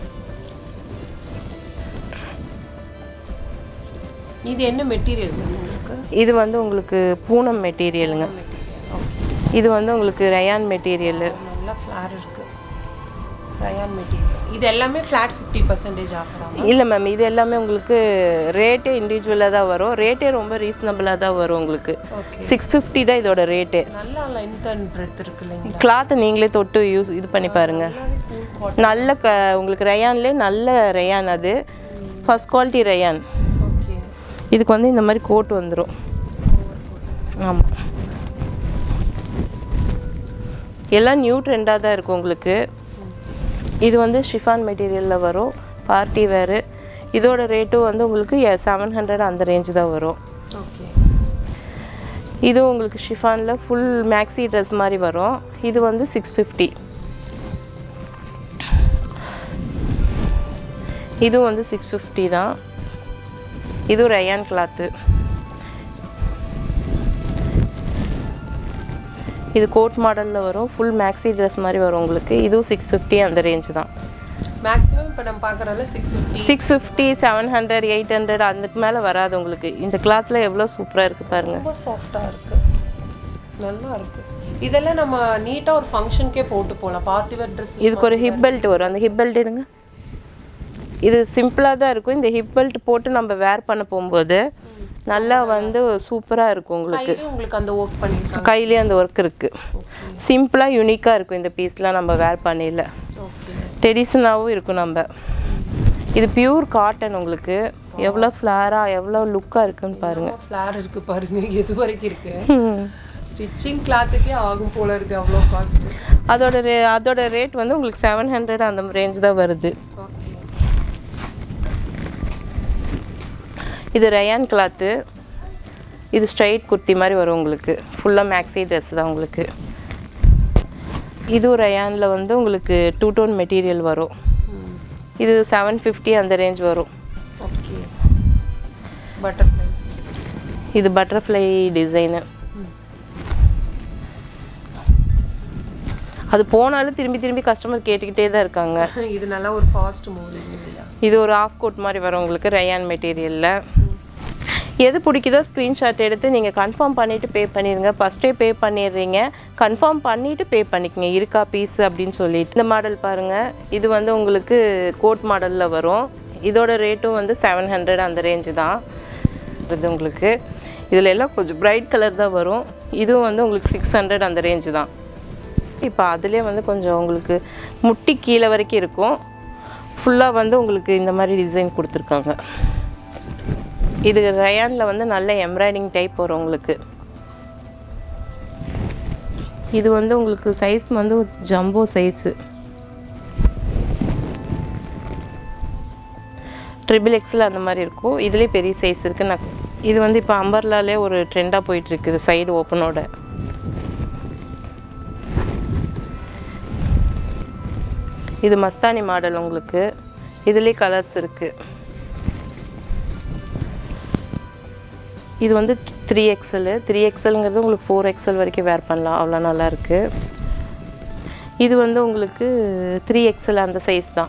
இது என்ன மெட்டீரியல் உங்களுக்கு இது வந்து உங்களுக்கு பூனம் மெட்டீரியலுங்க இது வந்து உங்களுக்கு ரயான் மெட்டீரியலு நல்லா ஃப்ளார் இருக்கு ரயான் மெட்டீரியல் இது எல்லாமே ஃப்ளாட் ஃபிஃப்டி பர்சன்டேஜ் ஆஃபர் ஆகும் இல்லை மேம் இது எல்லாமே உங்களுக்கு ரேட்டே இண்டிவிஜுவலாக தான் வரும் ரேட்டே ரொம்ப ரீசனபிளாக தான் வரும் உங்களுக்கு ஓகே சிக்ஸ் ஃபிஃப்டி தான் இதோட ரேட்டு நல்லா லென்த் அண்ட் பிரெத் இருக்கு இல்லைங்களா கிளாத்தை நீங்களே தொட்டு யூஸ் இது பண்ணி பாருங்க நல்ல க உங்களுக்கு ரயான்லே நல்ல ரயான் அது ஃபர்ஸ்ட் குவாலிட்டி ரயான் ஓகே இதுக்கு வந்து இந்த மாதிரி கோட் வந்துடும் ஆமாம் எல்லாம் நியூ ட்ரெண்டாக தான் இருக்கும் உங்களுக்கு இது வந்து ஷிஃபான் மெட்டீரியலில் வரும் பார்ட்டி வேறு இதோட ரேட்டும் வந்து உங்களுக்கு செவன் ஹண்ட்ரட் அந்த ரேஞ்சு தான் வரும் ஓகே இது உங்களுக்கு ஷிஃபானில் ஃபுல் மேக்ஸி ட்ரெஸ் மாதிரி வரும் இது வந்து சிக்ஸ் ஃபிஃப்டி இதுவும் வந்து சிக்ஸ் ஃபிஃப்டி தான் இதுவும் ரயான் கிளாத்து இது கோட் மாடலில் வரும் ஃபுல் மேக்ஸி ட்ரெஸ் மாதிரி வரும் உங்களுக்கு இதுவும் சிக்ஸ் ஃபிஃப்டி அந்த ரேஞ்ச் தான் மேக்ஸிமம் இப்போ நம்ம பார்க்குறதுல six fifty six fifty seven hundred eight hundred அதுக்கு மேலே வராது உங்களுக்கு இந்த கிளாத்தில் எவ்வளோ சூப்பராக இருக்குது பாருங்கள் ரொம்ப சாஃப்டாக இருக்கு நல்லா இருக்கு இதெல்லாம் நம்ம நீட்டாக ஒரு ஃபங்க்ஷனுக்கே போட்டு போகலாம் பார்ட்டி வேர் ட்ரெஸ் இதுக்கு ஒரு ஹிப் பெல்ட் வரும் அந்த ஹிப் பெல்ட் எடுங்க இது சிம்பிளாக தான் இருக்கும் இந்த ஹிப் பெல்ட் போட்டு நம்ம வேர் பண்ண போகும்போது நல்லா வந்து சூப்பராக இருக்கும் உங்களுக்கு கையிலே உங்களுக்கு அந்த ஒர்க் பண்ணியிருக்காங்க கையிலே அந்த ஒர்க் இருக்குது சிம்பிளாக யூனிக்காக இருக்கும் இந்த பீஸ்லாம் நம்ம வேர் பண்ணிடல ஓகே ட்ரெடிஷ்னலாகவும் இருக்கும் நம்ம இது பியூர் காட்டன் உங்களுக்கு எவ்வளோ ஃப்ளாராக எவ்வளோ லுக்காக இருக்குன்னு பாருங்கள் ஃப்ளார் இருக்கு பாருங்க எது வரைக்கும் இருக்கு ஸ்டிச்சிங் கிளாத்துக்கே ஆகும் போல இருக்கு அவ்வளோ காஸ்ட் அதோட ரே அதோட ரேட் வந்து உங்களுக்கு செவன் ஹண்ட்ரட் அந்த ரேஞ்ச் தான் வருது ஓகே இது ரயான் கிளாத்து இது ஸ்ட்ரைட் குர்த்தி மாதிரி வரும் உங்களுக்கு ஃபுல்லாக மேக்ஸி ட்ரெஸ் தான் உங்களுக்கு இதுவும் ரயானில் வந்து உங்களுக்கு டூ டோன் மெட்டீரியல் வரும் இது செவன் ஃபிஃப்டி அந்த ரேஞ்ச் வரும் ஓகே பட்டர்ஃப்ளை இது பட்டர்ஃப்ளை டிசைனு அது போனாலும் திரும்பி திரும்பி கஸ்டமர் கேட்டுக்கிட்டே தான் இருக்காங்க இது நல்லா ஒரு ஃபாஸ்ட் மூவிங் இல்லையா இது ஒரு ஆஃப் கோட் மாதிரி வரும் உங்களுக்கு ரயான் மெட்டீரியலில் எது பிடிக்குதோ ஸ்க்ரீன்ஷாட் எடுத்து நீங்கள் கன்ஃபார்ம் பண்ணிவிட்டு பே பண்ணிடுங்க ஃபஸ்ட்டே பே பண்ணிடுறீங்க கன்ஃபார்ம் பண்ணிவிட்டு பே பண்ணிக்கங்க இருக்கா பீஸ் அப்படின்னு சொல்லிட்டு இந்த மாடல் பாருங்கள் இது வந்து உங்களுக்கு கோட் மாடலில் வரும் இதோட ரேட்டும் வந்து செவன் ஹண்ட்ரட் அந்த ரேஞ்சு தான் இது உங்களுக்கு இதில் எல்லாம் கொஞ்சம் பிரைட் கலர் தான் வரும் இதுவும் வந்து உங்களுக்கு சிக்ஸ் ஹண்ட்ரட் அந்த ரேஞ்சு தான் இப்போ அதுலேயே வந்து கொஞ்சம் உங்களுக்கு முட்டி கீழே வரைக்கும் இருக்கும் ஃபுல்லாக வந்து உங்களுக்கு இந்த மாதிரி டிசைன் கொடுத்துருக்காங்க இது ரயானில் வந்து நல்ல எம்ப்ராய்டிங் டைப் வரும் உங்களுக்கு இது வந்து உங்களுக்கு சைஸ் வந்து ஜம்போ சைஸு ட்ரிபிள் எக்ஸில் அந்த மாதிரி இருக்கும் இதுலேயே பெரிய சைஸ் இருக்குது நான் இது வந்து இப்போ அம்பர்லாலே ஒரு ட்ரெண்டாக போயிட்டுருக்குது சைடு ஓப்பனோட இது மஸ்தானி மாடல் உங்களுக்கு இதுலேயே கலர்ஸ் இருக்குது இது வந்து த்ரீ எக்ஸல் த்ரீ எக்ஸலுங்கிறது உங்களுக்கு ஃபோர் எக்ஸல் வரைக்கும் வேர் பண்ணலாம் அவ்வளோ நல்லா இருக்கு இது வந்து உங்களுக்கு த்ரீ எக்ஸல் அந்த சைஸ் தான்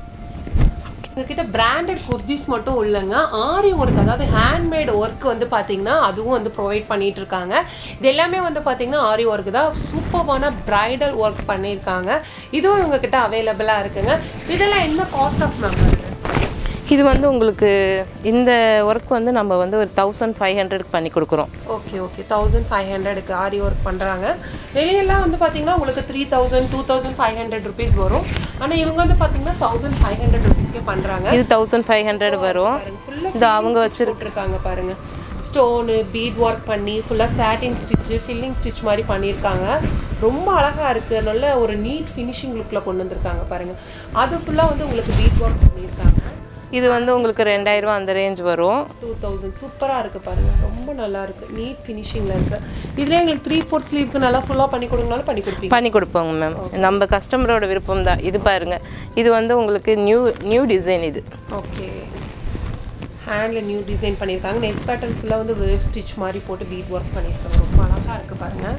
உங்ககிட்ட பிராண்டட் குர்திஸ் மட்டும் இல்லைங்க ஆரி ஒர்க் அதாவது ஹேண்ட்மேட் ஒர்க் வந்து பார்த்தீங்கன்னா அதுவும் வந்து ப்ரொவைட் பண்ணிட்டு இருக்காங்க இது எல்லாமே வந்து பார்த்தீங்கன்னா ஆரி ஒர்க் தான் சூப்பர்வான பிரைடல் ஒர்க் பண்ணியிருக்காங்க இதுவும் உங்ககிட்ட அவைலபிளாக இருக்குங்க இதெல்லாம் என்ன காஸ்ட் ஆஃப் நம்பர் இது வந்து உங்களுக்கு இந்த ஒர்க் வந்து நம்ம வந்து ஒரு தௌசண்ட் ஃபைவ் ஹண்ட்ரடுக்கு பண்ணி கொடுக்குறோம் ஓகே ஓகே தௌசண்ட் ஃபைவ் ஹண்ட்ரடுக்கு ஆரி ஒர்க் பண்ணுறாங்க வெளியெல்லாம் வந்து பார்த்தீங்கன்னா உங்களுக்கு three thousand two thousand five hundred rupees வரும் ஆனால் இவங்க வந்து பார்த்தீங்கன்னா தௌசண்ட் ஃபைவ் ஹண்ட்ரட் ருபீஸ்க்கே பண்ணுறாங்க இது தௌசண்ட் ஃபைவ் ஹண்ட்ரட் வரும் இது அவங்க வச்சு வச்சிருக்காங்க பாருங்க ஸ்டோனு பீட் ஒர்க் பண்ணி ஃபுல்லாக சாட்டின் ஸ்டிச்சு ஃபில்லிங் ஸ்டிச் மாதிரி பண்ணியிருக்காங்க ரொம்ப அழகா இருக்கு நல்ல ஒரு நீட் ஃபினிஷிங் லுக்கில் கொண்டு வந்திருக்காங்க பாருங்க அது ஃபுல்லாக வந்து உங்களுக்கு பீட் ஒர்க் பண்ணியிருக்காங்க இது வந்து உங்களுக்கு ரெண்டாயிரம் அந்த ரேஞ்ச் வரும் டூ தௌசண்ட் சூப்பராக இருக்குது பாருங்க ரொம்ப நல்லா இருக்கு நீட் ஃபினிஷிங்கில் இருக்கு இதுலேயே எங்களுக்கு த்ரீ ஃபோர் ஸ்லீவ்க்கு நல்லா ஃபுல்லாக பண்ணி கொடுங்கனாலும் பண்ணி கொடுப்பீங்க பண்ணி கொடுப்போங்க மேம் நம்ம கஸ்டமரோட விருப்பம் தான் இது பாருங்க இது வந்து உங்களுக்கு நியூ நியூ டிசைன் இது ஓகே ஹேண்டில் நியூ டிசைன் பண்ணியிருக்காங்க நெக் பேட்டர்ன் ஃபுல்லாக வந்து வேவ் ஸ்டிச் மாதிரி போட்டு பீட் ஒர்க் பண்ணியிருக்காங்க ரொம்ப அழகாக இருக்குது பாருங்க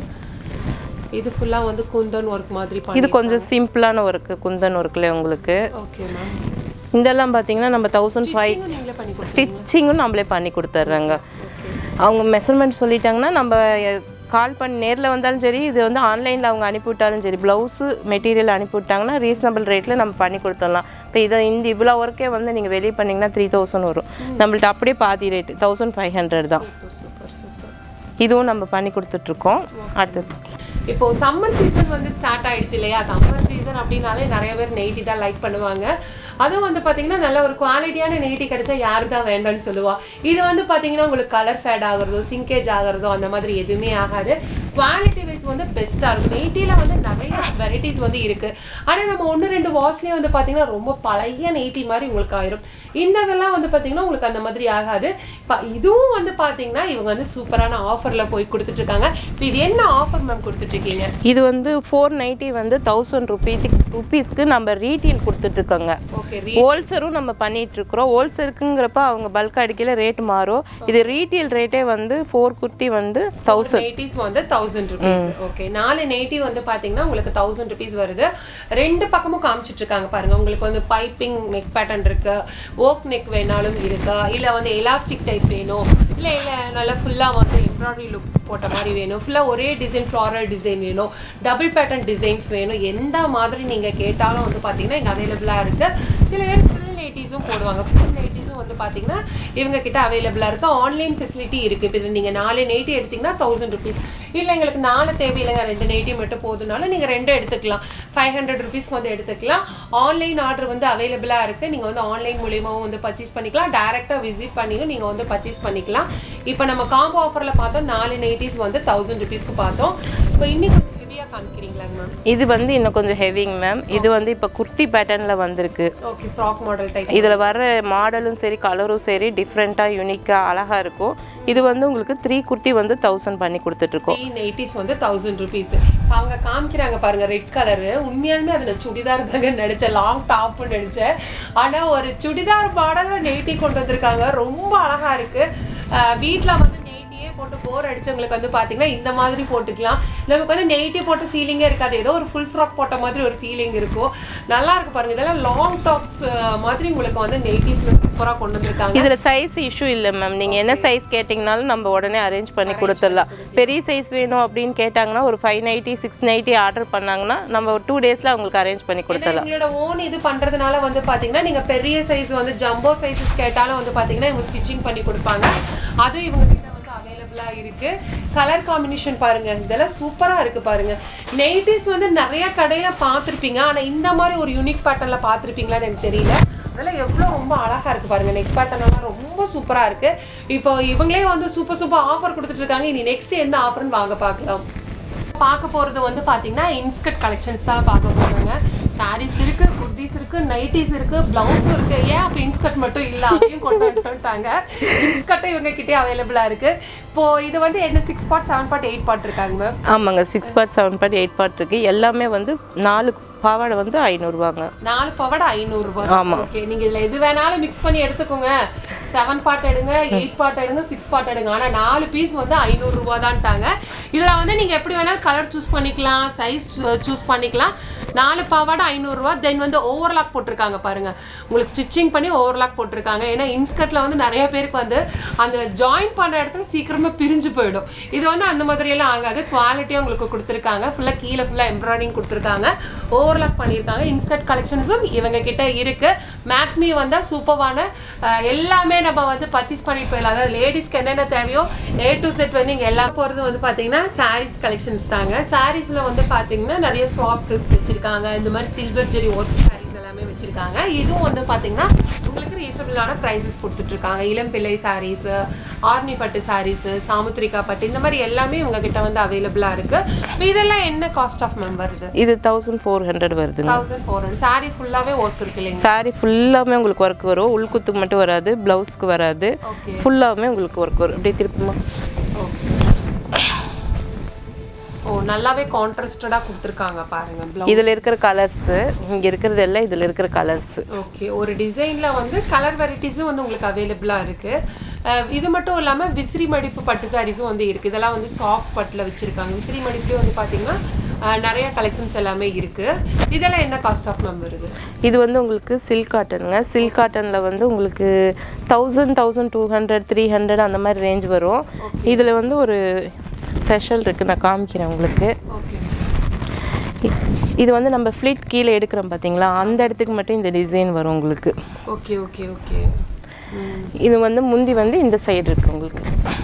இது ஃபுல்லாக வந்து குந்தன் ஒர்க் மாதிரி பண்ணி இது கொஞ்சம் சிம்பிளான ஒர்க்கு குந்தன் ஒர்க்கில் உங்களுக்கு ஓகே மேம் இதெல்லாம் பார்த்தீங்கன்னா நம்ம தௌசண்ட் ஃபைவ் நீங்களே பண்ணி கொடுங்க ஸ்டிச்சிங்கும் நம்மளே பண்ணி கொடுத்துட்றாங்க அவங்க மெஷர்மெண்ட் சொல்லிட்டாங்கன்னா நம்ம கால் பண்ணி நேரில் வந்தாலும் சரி இது வந்து ஆன்லைனில் அவங்க அனுப்பிவிட்டாலும் சரி ப்ளவுஸு மெட்டீரியல் அனுப்பிவிட்டாங்கன்னா ரீசனபிள் ரேட்டில் நம்ம பண்ணி கொடுத்துடலாம் இப்போ இதை இந்த இவ்வளோ ஒர்க்கே வந்து நீங்கள் வெளியே பண்ணிங்கன்னா த்ரீ தௌசண்ட் வரும் நம்மள்ட்ட அப்படியே பாதி ரேட்டு தௌசண்ட் ஃபைவ் ஹண்ட்ரட் தான் சூப்பர் சூப்பர் இதுவும் நம்ம பண்ணி கொடுத்துட்ருக்கோம் அடுத்து இப்போ சம்மர் சீசன் வந்து ஸ்டார்ட் ஆயிடுச்சு இல்லையா சம்மர் சீசன் அப்படின்னாலே நிறைய பேர் நெய்ட்டி தான் லைக் பண்ணுவாங்க அதுவும் வந்து பார்த்தீங்கன்னா நல்ல ஒரு குவாலிட்டியான நெய்ட்டி கிடைச்சா யாரு தான் வேண்டாம்னு சொல்லுவா இது வந்து பார்த்தீங்கன்னா உங்களுக்கு கலர் ஃபேட் ஆகுறதோ சிங்கேஜ் ஆகுறதோ அந்த மாதிரி எதுவுமே ஆகாது குவாலிட்டி வைஸ் வந்து பெஸ்ட்டாக இருக்கும் நெய்ட்டியில் வந்து நிறைய வெரைட்டிஸ் வந்து இருக்கு ஆனால் நம்ம ஒன்று ரெண்டு வாஷ்லேயே வந்து பார்த்தீங்கன்னா ரொம்ப பழைய நெய்ட்டி மாதிரி உங்களுக்கு ஆயிரும் இந்த இதெல்லாம் வந்து பார்த்தீங்கன்னா உங்களுக்கு அந்த மாதிரி ஆகாது இப்போ இதுவும் வந்து பார்த்தீங்கன்னா இவங்க வந்து சூப்பரான ஆஃபரில் போய் கொடுத்துட்டு இருக்காங்க இப்போ இது என்ன ஆஃபர் மேம் கொடுத்துட்டு இருக்கீங்க இது வந்து ஃபோர் நைன்ட்டி வந்து தௌசண்ட் ருபீஸ் ருபீஸ்க்கு நம்ம ரீட்டெயில் கொடுத்துட்ருக்கோங்க ஓகே ஹோல்சரும் நம்ம பண்ணிட்டு இருக்கிறோம் ஹோல்சேருக்குங்கிறப்ப அவங்க பல்க் அடிக்கல ரேட் மாறும் இது ரீட்டெயில் ரேட்டே வந்து ஃபோர் குர்த்தி வந்து தௌசண்ட் எயிட்டிஸ் வந்து தௌசண்ட் ருபீஸ் ஓகே நாலு நைட்டி வந்து பாத்தீங்கன்னா உங்களுக்கு தௌசண்ட் ருபீஸ் வருது ரெண்டு பக்கமும் காமிச்சிட்டு இருக்காங்க பாருங்க உங்களுக்கு வந்து பைப்பிங் நெக் பேட்டர்ன் இருக்கு ஓக் நெக் வேணாலும் இருக்கா இல்ல வந்து எலாஸ்டிக் டைப் வேணும் இல்ல இல்ல நல்லா ஃபுல்லா வந்து எம்ப்ராய்டரி லுக் போட்ட மாதிரி வேணும் ஃபுல்லா ஒரே டிசைன் ஃப்ளாரல் டிசைன் வேணும் டபுள் பேட்டர்ன் டிசைன்ஸ் வேணும் எந்த மாதிரி நீங்க கேட்டாலும் வந்து பாத்தீங்கன்னா இங்க அவைலபிளா இருக்கு சில பேர் ஃபுல் நைட்டிஸும் போடுவாங்க ஃபுல் நைட்டிஸும் வந்து பாத்தீங்கன்னா இவங்க கிட்ட அவைலபிளா இருக்கு ஆன்லைன் ஃபெசிலிட்டி இருக்கு இப்போ இது நீங்க நாலு நைட்டி எடுத்தீங்கன்னா தௌசண்ட் ருபீஸ் இல்ல எங்களுக்கு நாலு தேவையில்லைங்க ரெண்டு நைட்டி மட்டும் போதுனாலும் நீங்க ரெண்டு எடுத்துக்கலாம் ஃபைவ் ஹண்ட்ரட் ருபீஸ்க்கு வந்து எடுத்துக்கலாம் ஆன்லைன் ஆர்டர் வந்து அவைலபிளா இருக்கு நீங்க வந்து ஆன்லைன் மூலியமாவும் வந்து பர்ச்சேஸ் பண்ணிக்கலாம் டைரக்டா விசிட் பண்ணியும் நீங்க வந்து பர்ச்சேஸ் பண்ணிக்கலாம் இப்போ நம்ம காம்போ ஆஃபர்ல பார்த்தோம் நாலு நைட்டிஸ் வந்து தௌசண்ட் ருபீஸ்க்கு பார்த்தோம் இப்போ இன்னைக்கு ஹெவியா காமிக்கிறீங்களாங்க மேம் இது வந்து இன்னும் கொஞ்சம் ஹெவிங் மேம் இது வந்து இப்போ குர்த்தி பேட்டர்னில் வந்திருக்கு ஓகே ஃப்ராக் மாடல் டைப் இதில் வர மாடலும் சரி கலரும் சரி டிஃப்ரெண்ட்டாக யூனிக்காக அழகாக இருக்கும் இது வந்து உங்களுக்கு த்ரீ குர்த்தி வந்து தௌசண்ட் பண்ணி கொடுத்துட்ருக்கோம் த்ரீ நைட்டிஸ் வந்து தௌசண்ட் ருபீஸ் அவங்க காமிக்கிறாங்க பாருங்க ரெட் கலரு உண்மையாலுமே அதுல சுடிதார் தாங்க நடிச்சேன் லாங் டாப்னு நடிச்சேன் ஆனா ஒரு சுடிதார் மாடல்ல நைட்டி கொண்டு வந்திருக்காங்க ரொம்ப அழகா இருக்கு அஹ் வீட்ல வந்து நைட்டியே போட்டு போர் அடிச்சவங்களுக்கு வந்து பாத்தீங்கன்னா இந்த மாதிரி போட்டுக்கலாம் நமக்கு வந்து நைட்டி போட்ட ஃபீலிங்கே இருக்காது ஏதோ ஒரு ஃபுல் ஃப்ராக் போட்ட மாதிரி ஒரு ஃபீலிங் இருக்கும் நல்லா இருக்கு பாருங்க இதெல்லாம் லாங் டாப்ஸ் மாதிரி உங்களுக்கு வந்து நைட்டிஸ் சூப்பரா கொண்டு வந்திருக்காங்க இதில் சைஸ் இஷ்யூ இல்லை மேம் நீங்கள் என்ன சைஸ் கேட்டிங்கனாலும் நம்ம உடனே அரேஞ்ச் பண்ணி கொடுத்துடலாம் பெரிய சைஸ் வேணும் அப்படின்னு கேட்டாங்கன்னா ஒரு five nighty six nighty order பண்ணாங்கன்னா நம்ம ஒரு டூ டேஸில் அவங்களுக்கு அரேஞ்ச் பண்ணி ஏன்னா கொடுத்துடலாம் எங்களோட ஓன் இது பண்றதுனால வந்து பாத்தீங்கன்னா நீங்க பெரிய சைஸ் வந்து ஜம்போ சைஸஸ் கேட்டாலும் வந்து பாத்தீங்கன்னா இவங்க ஸ்டிச்சிங் பண்ணி கொடுப்பாங்க அது இவங்க கிட்ட வந்து அவைலபிளா இருக்கு கலர் காம்பினேஷன் பாருங்க இதெல்லாம் சூப்பரா இருக்கு பாருங்க நைட்டிஸ் வந்து நிறைய கடையில பார்த்திருப்பீங்க ஆனா இந்த மாதிரி ஒரு யூனிக் பேட்டர்ன்ல பார்த்திருப்பீங்களான்னு எனக்கு தெரியல அதெல்லாம் எவ்வளோ ரொம்ப அழகா இருக்கு பாருங்க நெக் பேட்டர்ன் எல்லாம் ரொம்ப சூப்பரா இருக்கு இப்போ இவங்களே வந்து சூப்பர் சூப்பர் ஆஃபர் கொடுத்துட்டு இருக்காங்க இனி நெக்ஸ்ட் என்ன ஆஃபர்னு வாங்க பார்க்கலாம் பார்க்க போறது வந்து பாத்தீங்கன்னா இன்ஸ்கர்ட் கலெக்ஷன்ஸ் தான் பார்க்க போறாங்க சாரீஸ் இருக்கு குர்தீஸ் இருக்கு நைட்டிஸ் இருக்கு பிளவுஸும் இருக்கு ஏன் அப்ப இன்ஸ்கர்ட் மட்டும் இல்ல அதையும் கொண்டு வந்துட்டாங்க இன்ஸ்கர்ட்டும் இவங்க கிட்டே அவைலபிளா இருக்கு இப்போ இது வந்து என்ன six part seven part eight part இருக்காங்க மேம் ஆமாங்க six part seven part eight part இருக்குது எல்லாமே வந்து நாலு பாவாடை வந்து ஐநூறுரூவாங்க நாலு பவட ஐநூறு ரூபாய் ஓகே நீங்க இதுல எது வேணாலும் மிக்ஸ் பண்ணி எடுத்துக்கோங்க செவன் பார்ட் எடுங்க எயிட் பார்ட் எடுங்க சிக்ஸ் பார்ட் எடுங்க ஆனா நாலு பீஸ் வந்து ஐநூறு ரூபாய் தான்ட்டாங்க இதுல வந்து நீங்க எப்படி வேணாலும் கலர் சூஸ் பண்ணிக்கலாம் சைஸ் சூஸ் பண்ணிக்கலாம் நாலு பாவாடை ஐநூறுரூவா தென் வந்து ஓவர்லாக் போட்டிருக்காங்க பாருங்க உங்களுக்கு ஸ்டிச்சிங் பண்ணி ஓவர்லாக் போட்டிருக்காங்க ஏன்னா இன்ஸ்கர்ட்ல வந்து நிறைய பேருக்கு வந்து அந்த ஜாயின் பண்ண இடத்துல சீக்கிரமா பிரிஞ்சு போயிடும் இது வந்து அந்த மாதிரி எல்லாம் ஆகாது குவாலிட்டியாக உங்களுக்கு கொடுத்துருக்காங்க ஃபுல்லாக கீழே ஃபுல்லாக எம்ப்ராய்டிங் கொடுத்துருக்காங்க ஓவர்லாக் பண்ணியிருக்காங்க இன்ஸ்கர்ட் கலெக்ஷன்ஸும் இவங்க கிட்ட இருக்கு மேக்மி வந்தால் சூப்பரான எல்லாமே நம்ம வந்து பர்ச்சேஸ் பண்ணிட்டு போயிடலாம் அதாவது லேடிஸ்க்கு என்னென்ன தேவையோ ஏ டு செட் வந்து இங்கே எல்லாம் போகிறது வந்து பார்த்தீங்கன்னா சாரீஸ் கலெக்ஷன்ஸ் தாங்க சாரீஸில் வந்து பார்த்தீங்கன்னா நிறைய சாஃப்ட் சில்க்ஸ் வச்சிருக்காங்க இந்த மாதிரி சில்வர் ஜெரி ஒர்க் சாரீஸ் எல்லாமே வச்சிருக்காங்க இதுவும் வந்து பார்த்தீங்கன்னா உங்களுக்கு ரீசனபிளான ப்ரைஸஸ் கொடுத்துட்ருக்காங்க இளம்பிள்ளை சாரீஸ் ஆர்னி பட்டு சாரீஸ் சாமுத்திரிகா பட்டு இந்த மாதிரி எல்லாமே உங்க கிட்ட வந்து அவைலபிளாக இருக்கு இப்ப இதெல்லாம் என்ன காஸ்ட் ஆஃப் மேம் வருது இது தௌசண்ட் ஃபோர் ஹண்ட்ரட் வருதுங்க தௌசண்ட் ஃபோர் ஹண்ட்ரட் சாரீ ஃபுல்லாகவே ஒர்க் இருக்கு இல்லைங்க சாரி ஃபுல்லாமே உங்களுக்கு ஒர்க் வரும் உள்குத்துக்கு மட்டும் வராது ப்ளவுஸ்க்கு வராது ஓகே ஃபுல்லாமே உங்களுக்கு ஒர்க் வரும் அப்படியே திருப்புமா ஓ நல்லாவே கான்ட்ராஸ்டடாக கொடுத்துருக்காங்க பாருங்க ப்ளவுஸ் இதில் இருக்கிற கலர்ஸு இங்கே இருக்கிறது எல்லாம் இதில் இருக்கிற கலர்ஸ் ஓகே ஒரு டிசைனில் வந்து கலர் வெரைட்டிஸும் வந்து உங்களுக்கு அவைலபிளாக இருக்குது இது மட்டும் இல்லாமல் விசிறி மடிப்பு பட்டு சாரீஸும் வந்து இருக்குது இதெல்லாம் வந்து சாஃப்ட் பட்டில் வச்சுருக்காங்க விசிறி மடிப்புலேயே வந்து பார்த்தீங்கன்னா அஹ், நிறைய கலெக்ஷன்ஸ் எல்லாமே இருக்குது இதெல்லாம் என்ன காஸ்ட் ஆஃப் மேம் வருது இது வந்து உங்களுக்கு சில்க் காட்டனுங்க சில்க் காட்டனில் வந்து உங்களுக்கு thousand thousand two hundred three hundred அந்த மாதிரி ரேஞ்ச் வரும் இதில் வந்து ஒரு ஸ்பெஷல் இருக்குது நான் காமிக்கிறேன் உங்களுக்கு ஓகே இ- இது வந்து நம்ம ஃப்ளிட் கீழே எடுக்கிறோம் பார்த்தீங்களா அந்த இடத்துக்கு மட்டும் இந்த டிசைன் வரும் உங்களுக்கு ஓகே ஓகே ஓகே இது வந்து முந்தி வந்து இந்த சைடு இருக்குது உங்களுக்கு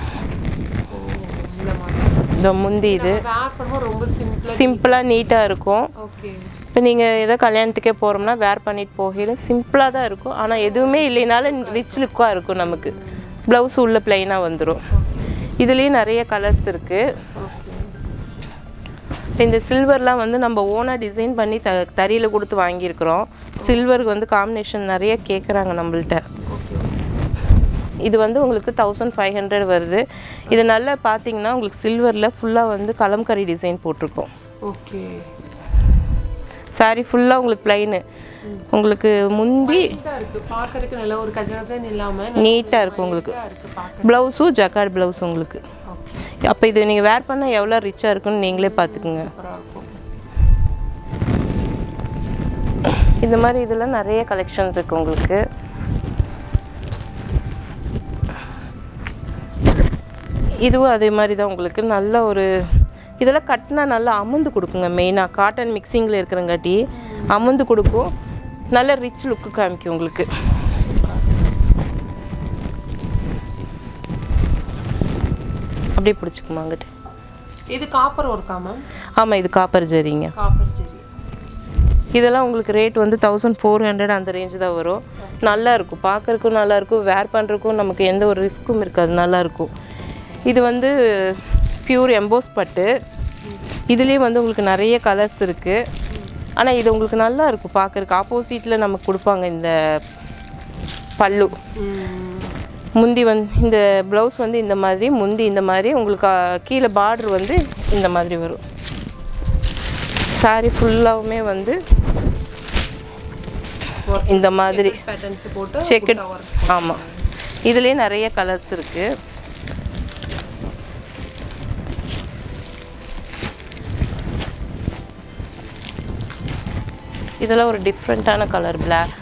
இந்த மாதிரி இந்த முந்தி இது வேர் பண்ணும்போது ரொம்ப சிம்பிளாக சிம்பிளாக நீட்டாக இருக்கும் ஓகே இப்போ நீங்கள் ஏதோ கல்யாணத்துக்கே போகிறோம்னா வேர் பண்ணிட்டு போகையில் சிம்பிளாக தான் இருக்கும் ஆனால் எதுவுமே இல்லைனாலும் ரிச் லுக்காக இருக்கும் நமக்கு ப்ளவுஸ் உள்ள பிளைனாக வந்துடும் இதுலேயும் நிறைய கலர்ஸ் இருக்குது ஓகே இந்த சில்வர்லாம் வந்து நம்ம ஓனாக டிசைன் பண்ணி த தறியில் கொடுத்து வாங்கியிருக்கிறோம் சில்வருக்கு வந்து காம்பினேஷன் நிறைய கேட்குறாங்க நம்மள்ட்ட ஓகே இது வந்து உங்களுக்கு தௌசண்ட் ஃபைவ் ஹண்ட்ரட் வருது இது நல்லா பார்த்தீங்கன்னா உங்களுக்கு சில்வரில் ஃபுல்லாக வந்து கலம்கரி டிசைன் போட்டிருக்கோம் ஓகே சாரி ஃபுல்லாக உங்களுக்கு பிளைனு உங்களுக்கு முந்தி நீட்டாக இருக்குது பார்க்கறதுக்கு நல்ல ஒரு கஜகஜன்னு இல்லாமல் நீட்டாக இருக்கும் உங்களுக்கு இருக்குது பார்க்க ப்ளவுஸும் ஜக்கார்ட் ப்ளவுஸ் உங்களுக்கு அப்போ இது நீங்கள் வேர் பண்ணால் எவ்வளோ ரிச்சாக இருக்குன்னு நீங்களே பார்த்துக்குங்க சூப்பராக இருக்கும் இந்த மாதிரி இதில் நிறைய கலெக்ஷன் இருக்குது உங்களுக்கு இதுவும் அதே மாதிரி தான் உங்களுக்கு நல்ல ஒரு இதெல்லாம் கட்டினா நல்லா அமுந்து கொடுக்குங்க மெயினாக காட்டன் மிக்சிங்கில் இருக்கிறங்காட்டி அமுந்து கொடுக்கும் நல்ல ரிச் லுக்கு காமிக்கும் உங்களுக்கு அப்படியே பிடிச்சிக்குமா அங்கிட்டு இது காப்பர் ஒர்க்கா மேம் ஆமாம் இது காப்பர் ஜரிங்க காப்பர் ஜெரி இதெல்லாம் உங்களுக்கு ரேட் வந்து தௌசண்ட் ஃபோர் ஹண்ட்ரட் அந்த ரேஞ்சு தான் வரும் நல்லா இருக்கும் பார்க்கறதுக்கும் நல்லா இருக்கும் வேர் பண்ணுறதுக்கும் நமக்கு எந்த ஒரு ரிஸ்க்கும் இருக்காது நல்லா இருக்கும் இது வந்து பியூர் எம்போஸ் பட்டு இதுலேயே வந்து உங்களுக்கு நிறைய கலர்ஸ் இருக்குது ஆனால் இது உங்களுக்கு நல்லா இருக்கும் பார்க்கறதுக்கு ஆப்போசிட்டில் நமக்கு கொடுப்பாங்க இந்த பல்லு முந்தி வந்து இந்த ப்ளவுஸ் வந்து இந்த மாதிரி முந்தி இந்த மாதிரி உங்களுக்கு அஹ், கீழே பார்டர் வந்து இந்த மாதிரி வரும் சாரி ஃபுல்லாகவுமே வந்து இந்த மாதிரி பேட்டர்ன்ஸ் போட்டு செக்கட் ஆமாம் இதுலேயே நிறைய கலர்ஸ் இருக்குது இதெல்லாம் ஒரு டிஃப்ரெண்ட்டான கலர் பிளாக்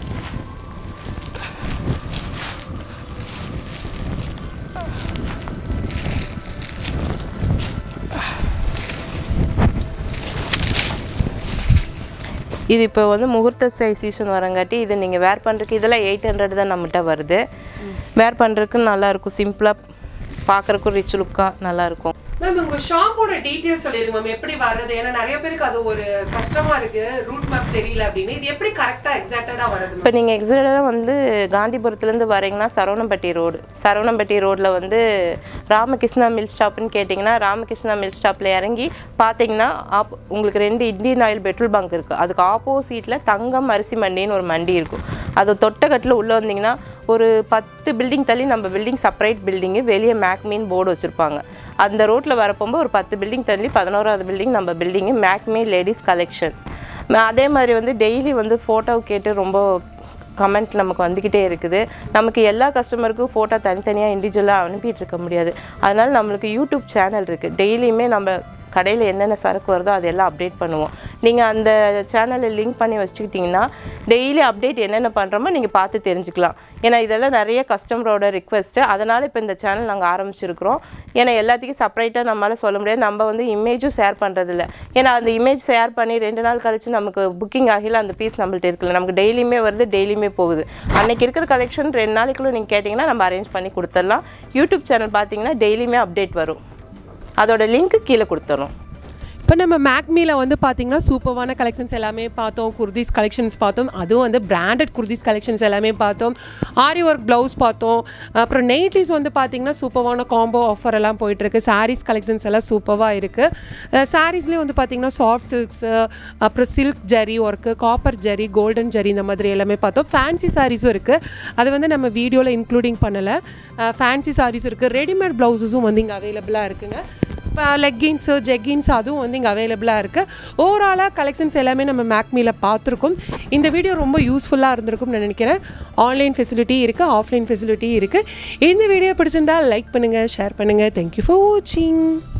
இது இப்போ வந்து முகூர்த்த சை சீசன் வரங்காட்டி இது நீங்கள் வேர் பண்ணுறதுக்கு இதெல்லாம் எயிட் ஹண்ட்ரட் தான் நம்மகிட்ட வருது வேர் பண்ணுறதுக்கு நல்லாயிருக்கும் சிம்பிளாக பார்க்குறக்கும் ரிச் லுக்காக நல்லாயிருக்கும் மேம் உங்க ஷாப்போட டீடைல்ஸ் சொல்லிருங்க மேம் எப்படி வர்றது ஏன்னா நிறைய பேருக்கு அது ஒரு கஷ்டமா இருக்கு ரூட் மேப் தெரியல அப்படின்னு இது எப்படி கரெக்டா எக்ஸாக்டடா வருது இப்போ நீங்கள் எக்ஸாக்டாக வந்து காந்திபுரத்துலேருந்து வரீங்கன்னா சரவணம்பட்டி ரோடு சரவணம்பட்டி ரோட்டில் வந்து ராமகிருஷ்ணா மில் ஸ்டாப்னு கேட்டிங்கன்னா ராமகிருஷ்ணா மில் ஸ்டாப்பில் இறங்கி பார்த்தீங்கன்னா ஆப் உங்களுக்கு ரெண்டு இந்தியன் ஆயில் பெட்ரோல் பங்க் இருக்குது அதுக்கு ஆப்போசிட்டில் தங்கம் அரிசி மண்டின்னு ஒரு மண்டி இருக்கும் அது தொட்டகட்டில் உள்ளே வந்தீங்கன்னா ஒரு பத்து பில்டிங் தள்ளி நம்ம பில்டிங் செப்பரேட் பில்டிங்கு வெளியே மேக்மீன் போர்டு வச்சுருப்பாங்க அந்த ரோட்டில் வரப்போகும்போது ஒரு பத்து பில்டிங் தள்ளி பதினோராவது பில்டிங் நம்ம பில்டிங்கு மேக்மீ லேடிஸ் கலெக்ஷன் அதே மாதிரி வந்து டெய்லி வந்து ஃபோட்டோ கேட்டு ரொம்ப கமெண்ட் நமக்கு வந்துக்கிட்டே இருக்குது நமக்கு எல்லா கஸ்டமருக்கும் ஃபோட்டோ தனித்தனியாக இண்டிவிஜுவலாக அனுப்பிட்டு இருக்க முடியாது அதனால நம்மளுக்கு யூடியூப் சேனல் இருக்குது டெய்லியுமே நம்ம கடையில் என்னென்ன சரக்கு வருதோ அதெல்லாம் அப்டேட் பண்ணுவோம் நீங்கள் அந்த சேனலை லிங்க் பண்ணி வச்சுக்கிட்டிங்கன்னா டெய்லி அப்டேட் என்னென்ன பண்ணுறோமோ நீங்கள் பார்த்து தெரிஞ்சுக்கலாம் ஏன்னா இதெல்லாம் நிறைய கஸ்டமரோட ரிக்வெஸ்ட்டு அதனால் இப்போ இந்த சேனல் நாங்கள் ஆரம்பிச்சிருக்கிறோம் ஏன்னா எல்லாத்துக்கும் செப்பரேட்டாக நம்மளால் சொல்ல முடியாது நம்ம வந்து இமேஜும் ஷேர் பண்ணுறதில்ல ஏன்னா அந்த இமேஜ் ஷேர் பண்ணி ரெண்டு நாள் கழிச்சு நமக்கு புக்கிங் ஆகல அந்த பீஸ் நம்மள்ட்ட இருக்குல்ல நமக்கு டெய்லியுமே வருது டெய்லியுமே போகுது அன்னைக்கு இருக்கிற கலெக்ஷன் ரெண்டு நாளைக்குள்ள நீங்கள் கேட்டிங்கன்னா நம்ம அரேஞ்ச் பண்ணி கொடுத்துடலாம் யூடியூப் சேனல் பார்த்தீங்கன்னா டெய்லியுமே அப்டேட் வரும் அதோட லிங்க்கு கீழே கொடுத்துறோம் இப்போ நம்ம மேக்மியில் வந்து பார்த்தீங்கன்னா சூப்பர்வான கலெக்ஷன்ஸ் எல்லாமே பார்த்தோம் குர்தீஸ் கலெக்ஷன்ஸ் பார்த்தோம் அதுவும் வந்து பிராண்டட் குர்தீஸ் கலெக்ஷன்ஸ் எல்லாமே பார்த்தோம் ஆரி ஒர்க் ப்ளவுஸ் பார்த்தோம் அப்புறம் நைட்டிஸ் வந்து பார்த்தீங்கன்னா சூப்பர்வான காம்போ ஆஃபர் எல்லாம் போயிட்டுருக்கு சாரீஸ் கலெக்ஷன்ஸ் எல்லாம் சூப்பராக இருக்குது சாரீஸ்லேயும் வந்து பார்த்தீங்கன்னா சாஃப்ட் சில்க்ஸு அப்புறம் silk zari work copper zari golden zari இந்த மாதிரி எல்லாமே பார்த்தோம் ஃபேன்சி சாரீஸும் இருக்குது அது வந்து நம்ம வீடியோவில் இன்க்ளூடிங் பண்ணலை ஃபேன்சி சாரீஸ் இருக்குது ரெடிமேட் ப்ளவுஸஸும் வந்து இங்கே அவைலபிளாக இருக்குங்க இப்போ லெக்கின்ஸு ஜெக்கின்ஸ் அதுவும் வந்து இங்கே அவைலபிளாக இருக்குது ஓவராலாக கலெக்ஷன்ஸ் எல்லாமே நம்ம மேக்மியில் பார்த்துருக்கோம் இந்த வீடியோ ரொம்ப யூஸ்ஃபுல்லாக இருந்திருக்கும்னு நான் நினைக்கிறேன் ஆன்லைன் ஃபெசிலிட்டி இருக்குது ஆஃப்லைன் ஃபெசிலிட்டி இருக்குது இந்த வீடியோ பிடிச்சிருந்தா லைக் பண்ணுங்கள் ஷேர் பண்ணுங்கள் தேங்க்யூ ஃபார் வாட்சிங்